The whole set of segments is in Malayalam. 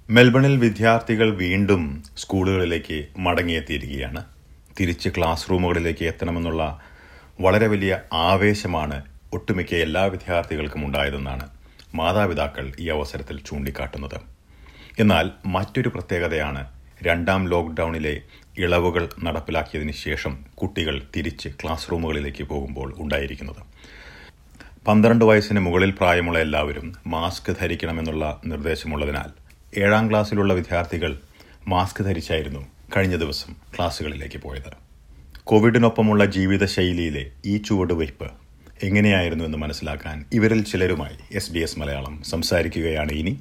മെൽബണിൽ വിദ്യാർത്ഥികൾ വീണ്ടും സ്കൂളുകളിലേക്ക് മടങ്ങിയെത്തിയിരിക്കുകയാണ് തിരിച്ച് ക്ലാസ് റൂമുകളിലേക്ക് എത്തണമെന്നുള്ള വളരെ വലിയ ആവേശമാണ് ഒട്ടുമിക്ക എല്ലാ വിദ്യാർത്ഥികൾക്കും ഉണ്ടായതെന്നാണ് മാതാപിതാക്കൾ ഈ അവസരത്തിൽ ചൂണ്ടിക്കാട്ടുന്നത് എന്നാൽ മറ്റൊരു പ്രത്യേകതയാണ് രണ്ടാം ലോക്ക്ഡൌണിലെ ഇളവുകൾ നടപ്പിലാക്കിയതിന് ശേഷം കുട്ടികൾ തിരിച്ച് ക്ലാസ് റൂമുകളിലേക്ക് പോകുമ്പോൾ ഉണ്ടായിരിക്കുന്നത് പന്ത്രണ്ട് വയസ്സിന് മുകളിൽ പ്രായമുള്ള എല്ലാവരും മാസ്ക് ധരിക്കണമെന്നുള്ള നിർദ്ദേശമുള്ളതിനാൽ ഏഴാം ക്ലാസ്സിലുള്ള വിദ്യാർത്ഥികൾ മാസ്ക് ധരിച്ചായിരുന്നു കഴിഞ്ഞ ദിവസം ക്ലാസ്സുകളിലേക്ക് പോയത് കോവിഡിനൊപ്പമുള്ള ജീവിതശൈലിയിലെ ഈ ചുവടുവയ്പ് എങ്ങനെയായിരുന്നു എന്ന് മനസ്സിലാക്കാൻ ഇവരിൽ ചിലരുമായി എസ് ബി എസ് മലയാളം സംസാരിക്കുകയാണ് ഇനി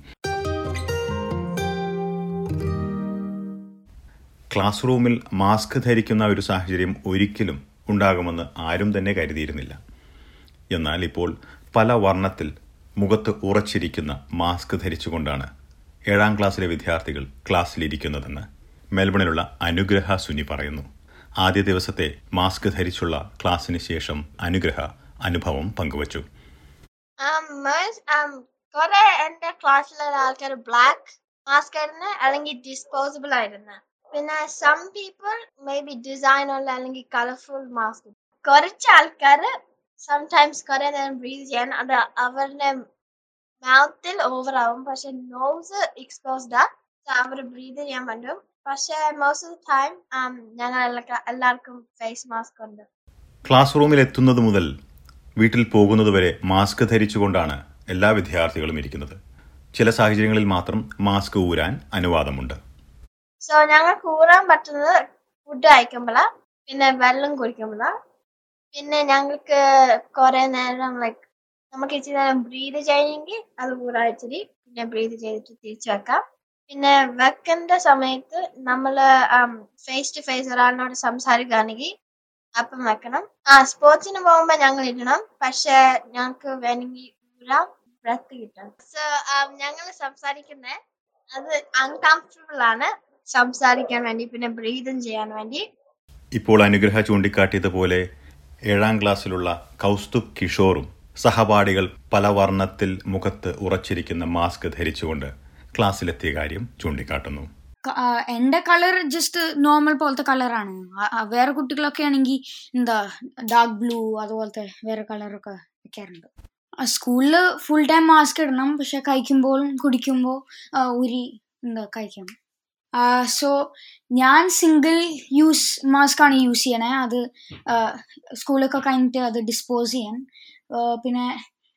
ക്ലാസ് റൂമിൽ മാസ്ക് ധരിക്കുന്ന ഒരു സാഹചര്യം ഒരിക്കലും ഉണ്ടാകുമെന്ന് ആരും തന്നെ കരുതിയിരുന്നില്ല എന്നാൽ ഇപ്പോൾ പല വർണ്ണത്തിൽ മുഖത്ത് ഉറച്ചിരിക്കുന്ന മാസ്ക് ധരിച്ചുകൊണ്ടാണ് ഏഴാം ക്ലാസ്സിലെ വിദ്യാർത്ഥികൾ ക്ലാസ്സിലിരിക്കുന്നതെന്ന് മെൽബണിലുള്ള അനുഗ്രഹ സുനി പറയുന്നു ആദ്യ ദിവസത്തെ മാസ്ക് ധരിച്ചുള്ള ക്ലാസ്സിന് ശേഷം അനുഗ്രഹ അനുഭവം പങ്കുവച്ചു കുറെ എന്റെ ക്ലാസ്സിലുള്ള ആൾക്കാർ ബ്ലാക്ക് മാസ്ക് ആയിരുന്നു അല്ലെങ്കിൽ ഡിസ്പോസിബിൾ ആയിരുന്നു പിന്നെ some people maybe design ഉള്ള അല്ലെങ്കിൽ കളർഫുൾ മാസ്ക് കുറച്ച് ആൾക്കാർ സംടൈംസ് കുറെ നേരം ബ്രീത് ചെയ്യാൻ അത് അവരുടെ മൗത്തിൽ ഓവർ ആവും പക്ഷെ നോസ് എക്സ്പോസ്ഡ് ആ അവർ ബ്രീത് ചെയ്യാൻ പറ്റും പക്ഷെ മോസ്റ്റ് ഓഫ് ദ ടൈം ഞങ്ങൾ എല്ലാവർക്കും ഫേസ് മാസ്ക് ഉണ്ട് ക്ലാസ് റൂമിൽ എത്തുന്നത് മുതൽ വീട്ടിൽ പോകുന്നത് വരെ മാസ്ക് ധരിച്ചുകൊണ്ടാണ് എല്ലാ വിദ്യാർത്ഥികളും ഇരിക്കുന്നത് ചില സാഹചര്യങ്ങളിൽ മാത്രം മാസ്ക് ഊരാൻ അനുവാദമുണ്ട് സോ ഞങ്ങൾക്ക് ഊറാൻ പറ്റുന്നത് ഫുഡ് കഴിക്കുമ്പോഴാ പിന്നെ വെള്ളം കുടിക്കുമ്പോഴാ പിന്നെ ഞങ്ങൾക്ക് കുറെ നേരം ലൈക്ക് നമുക്ക് ഇച്ചിരി നേരം ബ്രീത് ചെയ്യെങ്കിൽ അത് ഊറാ ഇച്ചിരി പിന്നെ ബ്രീത് ചെയ്തിട്ട് തിരിച്ചു വെക്കാം പിന്നെ വെക്കേണ്ട സമയത്ത് നമ്മൾ ഫേസ് ടു ഫേസ് ഒരാളിനോട് സംസാരിക്കുകയാണെങ്കിൽ അപ്പം വെക്കണം ആ സ്പോർട്സിന് പോകുമ്പോൾ ഞങ്ങൾ ഇടണം പക്ഷെ ഞങ്ങൾക്ക് വേണമെങ്കിൽ ഊരാം ബ്രത്ത് കിട്ടണം സോ ഞങ്ങൾ സംസാരിക്കുന്നത് അത് അൺകംഫർട്ടബിൾ ആണ് സംസാരിക്കാൻ വേണ്ടി പിന്നെ ബ്രീതും ചെയ്യാൻ വേണ്ടി ഇപ്പോൾ അനുഗ്രഹ ചൂണ്ടിക്കാട്ടിയതുപോലെ ഏഴാം ക്ലാസ്സിലുള്ള കൗസ്തുഭ് കിഷോറും സഹപാഠികൾ പല വർണ്ണത്തിൽ മുഖത്ത് ഉറച്ചിരിക്കുന്ന മാസ്ക് ധരിച്ചുകൊണ്ട് ക്ലാസ്സിലെത്തിയ കാര്യം ചൂണ്ടിക്കാട്ടുന്നു എന്റെ കളർ ജസ്റ്റ് നോർമൽ പോലത്തെ കളറാണ് വേറെ കുട്ടികളൊക്കെ ആണെങ്കിൽ എന്താ ഡാർക്ക് ബ്ലൂ അതുപോലത്തെ വേറെ കളറൊക്കെ വെക്കാറുണ്ട് സ്കൂളിൽ ഫുൾ ടൈം മാസ്ക് ഇടണം പക്ഷെ കഴിക്കുമ്പോഴും കുടിക്കുമ്പോൾ ഉരി എന്താ കഴിക്കണം സോ ഞാൻ സിംഗിൾ യൂസ് മാസ്ക് ആണ് യൂസ് ചെയ്യണേ അത് സ്കൂളൊക്കെ കഴിഞ്ഞിട്ട് അത് ഡിസ്പോസ് ചെയ്യാൻ പിന്നെ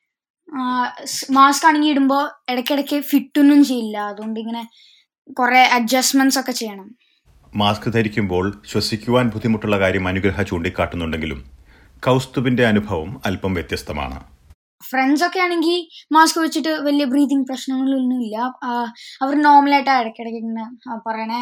മാസ്ക് ആണെങ്കിൽ ഇടുമ്പോൾ ഇടയ്ക്കിടയ്ക്ക് ഫിറ്റൊന്നും ചെയ്യില്ല അതുകൊണ്ട് ഇങ്ങനെ കുറെ അഡ്ജസ്റ്റ്മെന്റ്സ് ഒക്കെ ചെയ്യണം മാസ്ക് ധരിക്കുമ്പോൾ ശ്വസിക്കുവാൻ ബുദ്ധിമുട്ടുള്ള കാര്യം അനുഗ്രഹ ചൂണ്ടിക്കാട്ടുന്നുണ്ടെങ്കിലും കൗസ്തുഭിന്റെ അനുഭവം അല്പം വ്യത്യസ്തമാണ് ഫ്രണ്ട്സ് ഒക്കെ ആണെങ്കിൽ മാസ്ക് വെച്ചിട്ട് വലിയ ബ്രീതിങ് പ്രശ്നങ്ങളൊന്നും ഇല്ല അവർ നോർമലായിട്ട് ഇടയ്ക്കിടയ്ക്ക് ഇങ്ങനെ പറയണേ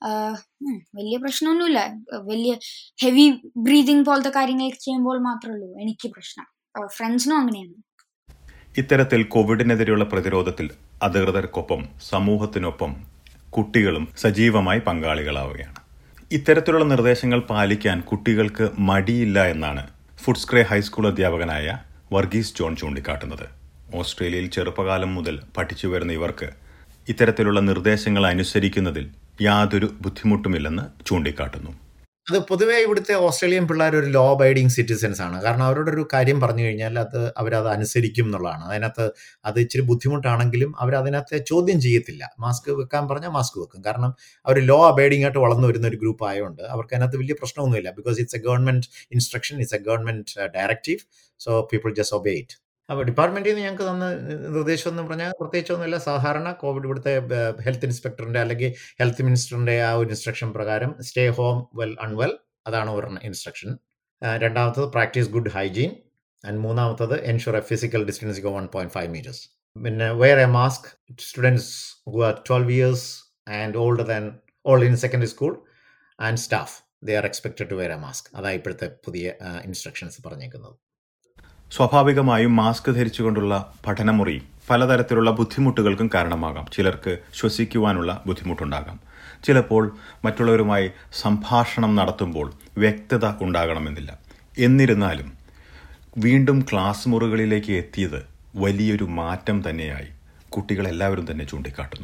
വലിയ പ്രശ്നമൊന്നുമില്ല വലിയ ഹെവി ബ്രീതിങ് പോലത്തെ കാര്യങ്ങൾ ചെയ്യുമ്പോൾ മാത്രമേ ഉള്ളൂ എനിക്ക് പ്രശ്നം ഫ്രണ്ട്സിനും അങ്ങനെയാണ് ഇത്തരത്തിൽ കോവിഡിനെതിരെയുള്ള പ്രതിരോധത്തിൽ അധികൃതർക്കൊപ്പം സമൂഹത്തിനൊപ്പം കുട്ടികളും സജീവമായി പങ്കാളികളാവുകയാണ് ഇത്തരത്തിലുള്ള നിർദ്ദേശങ്ങൾ പാലിക്കാൻ കുട്ടികൾക്ക് മടിയില്ല എന്നാണ് ഫുഡ്സ്ക്രേ ഹൈസ്കൂൾ അധ്യാപകനായ വർഗീസ് ജോൺ ചൂണ്ടിക്കാട്ടുന്നത് ഓസ്ട്രേലിയയിൽ ചെറുപ്പകാലം മുതൽ പഠിച്ചു വരുന്ന ഇവർക്ക് ഇത്തരത്തിലുള്ള നിർദ്ദേശങ്ങൾ അനുസരിക്കുന്നതിൽ യാതൊരു ബുദ്ധിമുട്ടുമില്ലെന്ന് ചൂണ്ടിക്കാട്ടുന്നു അത് പൊതുവേ ഇവിടുത്തെ ഓസ്ട്രേലിയൻ പിള്ളേർ ഒരു ലോ അബൈഡിങ് സിറ്റിസൻസ് ആണ് കാരണം അവരുടെ ഒരു കാര്യം പറഞ്ഞു കഴിഞ്ഞാൽ അത് അവരത് അനുസരിക്കും എന്നുള്ളതാണ് അതിനകത്ത് അത് ഇച്ചിരി ബുദ്ധിമുട്ടാണെങ്കിലും അവർ അതിനകത്ത് ചോദ്യം ചെയ്യത്തില്ല മാസ്ക് വെക്കാൻ പറഞ്ഞാൽ മാസ്ക് വെക്കും കാരണം അവർ ലോ അബൈഡിംഗ് ആയിട്ട് വളർന്നു വരുന്ന ഒരു ഗ്രൂപ്പ് ആയതുകൊണ്ട് അവർക്ക് അതിനകത്ത് വലിയ പ്രശ്നമൊന്നുമില്ല because it's a government instruction it's a government directive so people just obey it അപ്പോൾ ഡിപ്പാർട്ട്മെന്റിൽ നിന്ന് ഞങ്ങൾക്ക് തന്ന നിർദ്ദേശം എന്ന് പറഞ്ഞാൽ പ്രത്യേകിച്ചൊന്നുമില്ല സാധാരണ കോവിഡ് ഇവിടുത്തെ ഹെൽത്ത് ഇൻസ്പെക്ടറിന്റെ അല്ലെങ്കിൽ ഹെൽത്ത് മിനിസ്റ്ററിന്റെ ആ ഒരു ഇൻസ്ട്രക്ഷൻ പ്രകാരം സ്റ്റേ ഹോം വെൽ അൺവെൽ അതാണ് ഒരു ഇൻസ്ട്രക്ഷൻ രണ്ടാമത്തത് പ്രാക്ടീസ് ഗുഡ് ഹൈജീൻ ആൻഡ് മൂന്നാമത്തത് ensure a physical distance go one point five metres പിന്നെ wear a mask students who are twelve years and older than old in secondary school and staff they are expected to wear a mask അതാണ് ഇപ്പോഴത്തെ പുതിയ ഇൻസ്ട്രക്ഷൻസ് പറഞ്ഞേക്കുന്നത് സ്വാഭാവികമായും മാസ്ക് ധരിച്ചുകൊണ്ടുള്ള പഠനമുറി പലതരത്തിലുള്ള ബുദ്ധിമുട്ടുകൾക്കും കാരണമാകാം ചിലർക്ക് ശ്വസിക്കുവാനുള്ള ബുദ്ധിമുട്ടുണ്ടാകാം ചിലപ്പോൾ മറ്റുള്ളവരുമായി സംഭാഷണം നടത്തുമ്പോൾ വ്യക്തത ഉണ്ടാകണമെന്നില്ല എന്നിരുന്നാലും വീണ്ടും ക്ലാസ് മുറികളിലേക്ക് എത്തിയത് വലിയൊരു മാറ്റം തന്നെയായി കുട്ടികളെല്ലാവരും തന്നെ ചൂണ്ടിക്കാട്ടുന്നു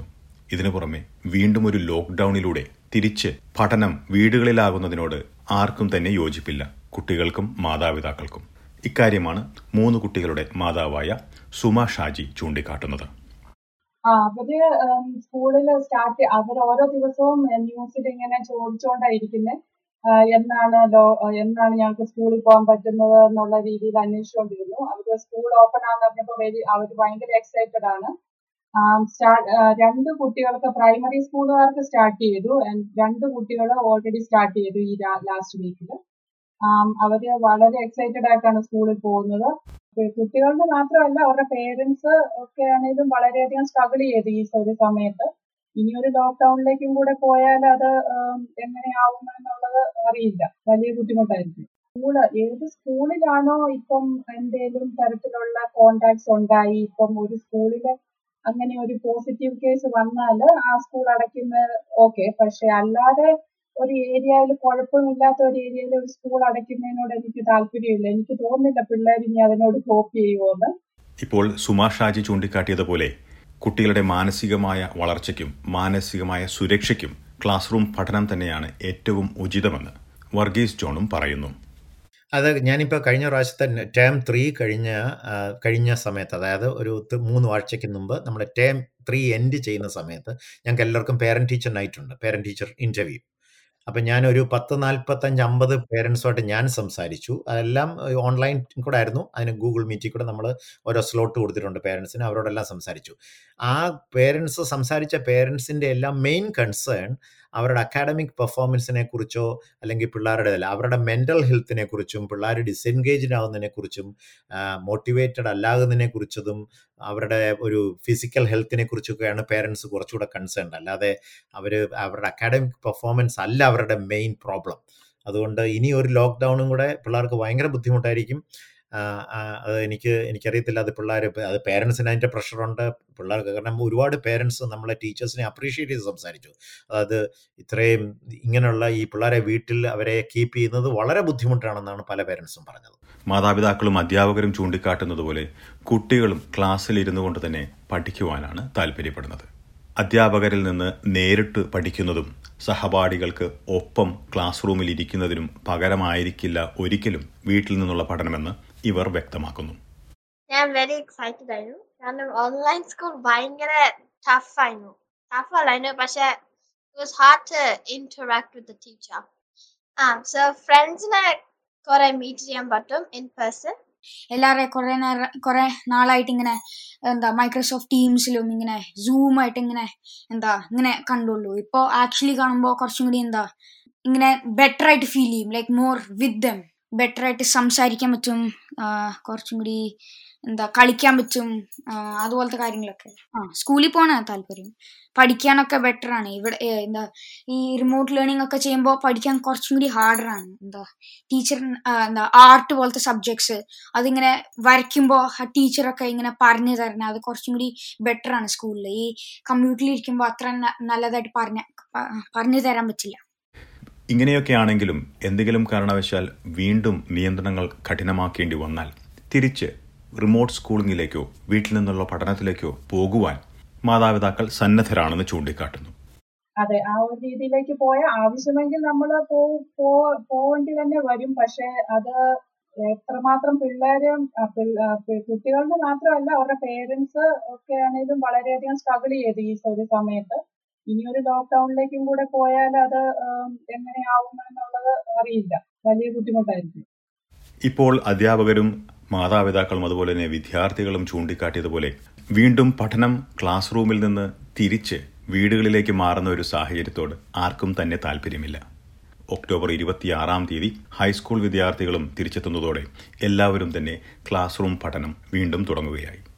ഇതിനു പുറമെ വീണ്ടും ഒരു ലോക്ക്ഡൌണിലൂടെ തിരിച്ച് പഠനം വീടുകളിലാകുന്നതിനോട് ആർക്കും തന്നെ യോജിപ്പില്ല കുട്ടികൾക്കും മാതാപിതാക്കൾക്കും ഇക്കാര്യമാണ് മൂന്ന് കുട്ടികളുടെ മാതാവായ സുമ ഷാജി ചൂണ്ടിക്കാട്ടുന്നത് ആ അവര് സ്കൂളിൽ സ്റ്റാർട്ട് അവർ ഓരോ ദിവസവും ന്യൂസിൽ ഇങ്ങനെ ചോദിച്ചുകൊണ്ടായിരിക്കുന്നത് എന്നാണ് ലോ എന്നാണ് ഞങ്ങൾക്ക് സ്കൂളിൽ പോകാൻ പറ്റുന്നത് എന്നുള്ള രീതിയിൽ അന്വേഷിച്ചുകൊണ്ടിരുന്നു അവര് സ്കൂൾ ഓപ്പൺ ആണെന്ന് പറഞ്ഞപ്പോൾ വെരി അവർ ഭയങ്കര എക്സൈറ്റഡ് ആണ് രണ്ട് കുട്ടികൾക്ക് പ്രൈമറി സ്കൂളുകാർക്ക് സ്റ്റാർട്ട് ചെയ്തു രണ്ട് കുട്ടികൾ ഓൾറെഡി സ്റ്റാർട്ട് ചെയ്തു ഈ ലാസ്റ്റ് വീക്കിൽ അവര് വളരെ എക്സൈറ്റഡ് ആയിട്ടാണ് സ്കൂളിൽ പോകുന്നത് കുട്ടികളുടെ മാത്രമല്ല അവരുടെ പേരൻസ് ഒക്കെ ആണെങ്കിലും വളരെയധികം സ്ട്രഗിൾ ചെയ്തു ഈ ഒരു സമയത്ത് ഇനി ഒരു ലോക്ക്ഡൌണിലേക്കും കൂടെ പോയാൽ അത് എങ്ങനെയാവും എന്നുള്ളത് അറിയില്ല വലിയ ബുദ്ധിമുട്ടായിരിക്കും സ്കൂള് ഏത് സ്കൂളിലാണോ ഇപ്പം എന്തെങ്കിലും തരത്തിലുള്ള കോണ്ടാക്ട്സ് ഉണ്ടായി ഇപ്പം ഒരു സ്കൂളില് അങ്ങനെ ഒരു പോസിറ്റീവ് കേസ് വന്നാൽ ആ സ്കൂൾ അടയ്ക്കുന്ന ഓക്കെ പക്ഷെ അല്ലാതെ ഒരു ഏരിയയിൽ കുഴപ്പമില്ലാത്ത ഒരു ഏരിയയിൽ ഒരു സ്കൂൾ അടയ്ക്കുന്നതിനോട് എനിക്ക് താല്പര്യമില്ല എനിക്ക് തോന്നുന്നില്ല പിള്ളേർ ഇനി അതിനോട് കോപ്പ് ചെയ്യുമോന്ന് ഇപ്പോൾ സുമാ ഷാജി ചൂണ്ടിക്കാട്ടിയതുപോലെ കുട്ടികളുടെ മാനസികമായ വളർച്ചയ്ക്കും മാനസികമായ സുരക്ഷയ്ക്കും ക്ലാസ് റൂം പഠനം തന്നെയാണ് ഏറ്റവും ഉചിതമെന്ന് വർഗീസ് ജോണും പറയുന്നു അത് ഞാനിപ്പോൾ കഴിഞ്ഞ പ്രാവശ്യത്തെ ടേം ത്രീ കഴിഞ്ഞ കഴിഞ്ഞ സമയത്ത് അതായത് ഒരു മൂന്ന് ആഴ്ചയ്ക്ക് മുമ്പ് നമ്മുടെ ടേം ത്രീ എൻഡ് ചെയ്യുന്ന സമയത്ത് ഞങ്ങൾക്ക് എല്ലാവർക്കും പേരൻറ് ടീച്ചർ നൈറ്റ് ഉണ്ട് പേരൻറ് ടീച്ചർ ഇൻ്റർവ്യൂ അപ്പം ഞാനൊരു പത്ത് നാൽപ്പത്തഞ്ച് അമ്പത് പേരൻസുമായിട്ട് ഞാൻ സംസാരിച്ചു അതെല്ലാം ഓൺലൈൻ കൂടെ ആയിരുന്നു അതിന് ഗൂഗിൾ മീറ്റിൽ കൂടെ നമ്മൾ ഓരോ സ്ലോട്ട് കൊടുത്തിട്ടുണ്ട് പേരൻസിന് അവരോടെല്ലാം സംസാരിച്ചു ആ പേരൻസ് സംസാരിച്ച പേരൻസിൻ്റെ എല്ലാം മെയിൻ കൺസേൺ അവരുടെ അക്കാഡമിക് പെർഫോമൻസിനെ കുറിച്ചോ അല്ലെങ്കിൽ പിള്ളേരുടെ അവരുടെ മെൻ്റൽ ഹെൽത്തിനെ കുറിച്ചും പിള്ളേർ ഡിസെൻഗേജ്ഡ് ആവുന്നതിനെ കുറിച്ചും മോട്ടിവേറ്റഡ് അല്ലാകുന്നതിനെ കുറിച്ചതും അവരുടെ ഒരു ഫിസിക്കൽ ഹെൽത്തിനെ കുറിച്ചൊക്കെയാണ് പേരൻസ് കുറച്ചുകൂടെ കൺസേൺഡ് അല്ലാതെ അവർ അവരുടെ അക്കാഡമിക് പെർഫോമൻസ് അല്ല അവരുടെ മെയിൻ പ്രോബ്ലം അതുകൊണ്ട് ഇനി ഒരു ലോക്ക്ഡൗണും കൂടെ പിള്ളേർക്ക് ഭയങ്കര ബുദ്ധിമുട്ടായിരിക്കും അത് എനിക്ക് എനിക്കറിയത്തില്ല അത് പിള്ളേർ അത് പേരൻസിന് അതിൻ്റെ പ്രഷറുണ്ട് പിള്ളേർക്ക് കാരണം ഒരുപാട് പേരൻസ് നമ്മളെ ടീച്ചേഴ്സിനെ അപ്രീഷിയേറ്റ് ചെയ്ത് സംസാരിച്ചു അതായത് ഇത്രയും ഇങ്ങനെയുള്ള ഈ പിള്ളേരെ വീട്ടിൽ അവരെ കീപ്പ് ചെയ്യുന്നത് വളരെ ബുദ്ധിമുട്ടാണെന്നാണ് പല പേരൻസും പറഞ്ഞത് മാതാപിതാക്കളും അധ്യാപകരും ചൂണ്ടിക്കാട്ടുന്നത് പോലെ കുട്ടികളും ക്ലാസ്സിൽ ഇരുന്നു കൊണ്ട് തന്നെ പഠിക്കുവാനാണ് താല്പര്യപ്പെടുന്നത് അധ്യാപകരിൽ നിന്ന് നേരിട്ട് പഠിക്കുന്നതും സഹപാഠികൾക്ക് ഒപ്പം ക്ലാസ് റൂമിൽ ഇരിക്കുന്നതിനും പകരമായിരിക്കില്ല ഒരിക്കലും വീട്ടിൽ നിന്നുള്ള പഠനമെന്ന് ഇവർ വ്യക്തമാക്കുന്നു ഞാൻ വെരി എക്സൈറ്റഡ് ആയിരുന്നു കാരണം ഓൺലൈൻ സ്കൂൾ ഭയങ്കര ടഫ് ആയിരുന്നു ടഫ് അല്ലായിരുന്നു പക്ഷെ it was hard to interact with the teacher uh so ഫ്രണ്ട്സിനെ കുറെ മീറ്റ് ചെയ്യാൻ പറ്റും ഇൻ പേഴ്സൺ എല്ലാവരെ കുറെ നേരം കുറെ നാളായിട്ട് ഇങ്ങനെ എന്താ മൈക്രോസോഫ്റ്റ് ടീംസിലും ഇങ്ങനെ സൂം ആയിട്ട് ഇങ്ങനെ എന്താ ഇങ്ങനെ കണ്ടുള്ളൂ ഇപ്പോൾ ആക്ച്വലി കാണുമ്പോൾ കുറച്ചും കൂടി എന്താ ഇങ്ങനെ ബെറ്റർ ആയിട്ട് ഫീൽ ചെയ്യും like more with them better ആയിട്ട് സംസാരിക്കാൻ പറ്റും കുറച്ചും കൂടി എന്താ കളിക്കാൻ പറ്റും അതുപോലത്തെ കാര്യങ്ങളൊക്കെ ആ സ്കൂളിൽ പോകാനാ താല്പര്യം പഠിക്കാനൊക്കെ ബെറ്റർ ആണ് ഇവിടെ എന്താ ഈ റിമോട്ട് ലേണിംഗ് ഒക്കെ ചെയ്യുമ്പോൾ പഠിക്കാൻ കുറച്ചും കൂടി ഹാർഡറാണ് എന്താ ടീച്ചർ എന്താ ആർട്ട് പോലത്തെ സബ്ജക്ട്സ് അതിങ്ങനെ വരയ്ക്കുമ്പോൾ ആ ടീച്ചറൊക്കെ ഇങ്ങനെ പറഞ്ഞു തരണം അത് കുറച്ചും കൂടി ബെറ്റർ ആണ് സ്കൂളിൽ ഈ കമ്പ്യൂട്ടറിൽ ഇരിക്കുമ്പോൾ അത്ര നല്ലതായിട്ട് പറഞ്ഞ പറഞ്ഞു തരാൻ പറ്റില്ല ഇങ്ങനെയൊക്കെ ആണെങ്കിലും എന്തെങ്കിലും കാരണവശാൽ വീണ്ടും നിയന്ത്രണങ്ങൾ കഠിനമാക്കേണ്ടി വന്നാൽ തിരിച്ച് റിമോട്ട് സ്കൂളിങ്ങിലേക്കോ വീട്ടിൽ നിന്നുള്ള പഠനത്തിലേക്കോ പോകുവാൻ മാതാപിതാക്കൾ സന്നദ്ധരാണെന്ന് ചൂണ്ടിക്കാട്ടുന്നു അതെ ആ ഒരു രീതിയിലേക്ക് പോയ ആവശ്യമെങ്കിൽ നമ്മൾ പോവേണ്ടി തന്നെ വരും പക്ഷെ അത് എത്രമാത്രം പിള്ളേരും കുട്ടികളുടെ മാത്രമല്ല അവരുടെ പേരൻസ് ഒക്കെ ആണെങ്കിലും വളരെയധികം സ്ട്രഗിൾ ചെയ്തു ഈ ഒരു സമയത്ത് ഇനി ഒരു ലോക്ക്ഡൌണിലേക്കും കൂടെ പോയാൽ അത് എങ്ങനെയാവും എന്നുള്ളത് അറിയില്ല വലിയ ബുദ്ധിമുട്ടായിരിക്കും ഇപ്പോൾ അധ്യാപകരും മാതാപിതാക്കളും അതുപോലെ തന്നെ വിദ്യാർത്ഥികളും ചൂണ്ടിക്കാട്ടിയതുപോലെ വീണ്ടും പഠനം ക്ലാസ് റൂമിൽ നിന്ന് തിരിച്ച് വീടുകളിലേക്ക് മാറുന്ന ഒരു സാഹചര്യത്തോട് ആർക്കും തന്നെ താല്പര്യമില്ല ഒക്ടോബർ ഇരുപത്തിയാറാം തീയതി ഹൈസ്കൂൾ വിദ്യാർത്ഥികളും തിരിച്ചെത്തുന്നതോടെ എല്ലാവരും തന്നെ ക്ലാസ് റൂം പഠനം വീണ്ടും തുടങ്ങുകയായി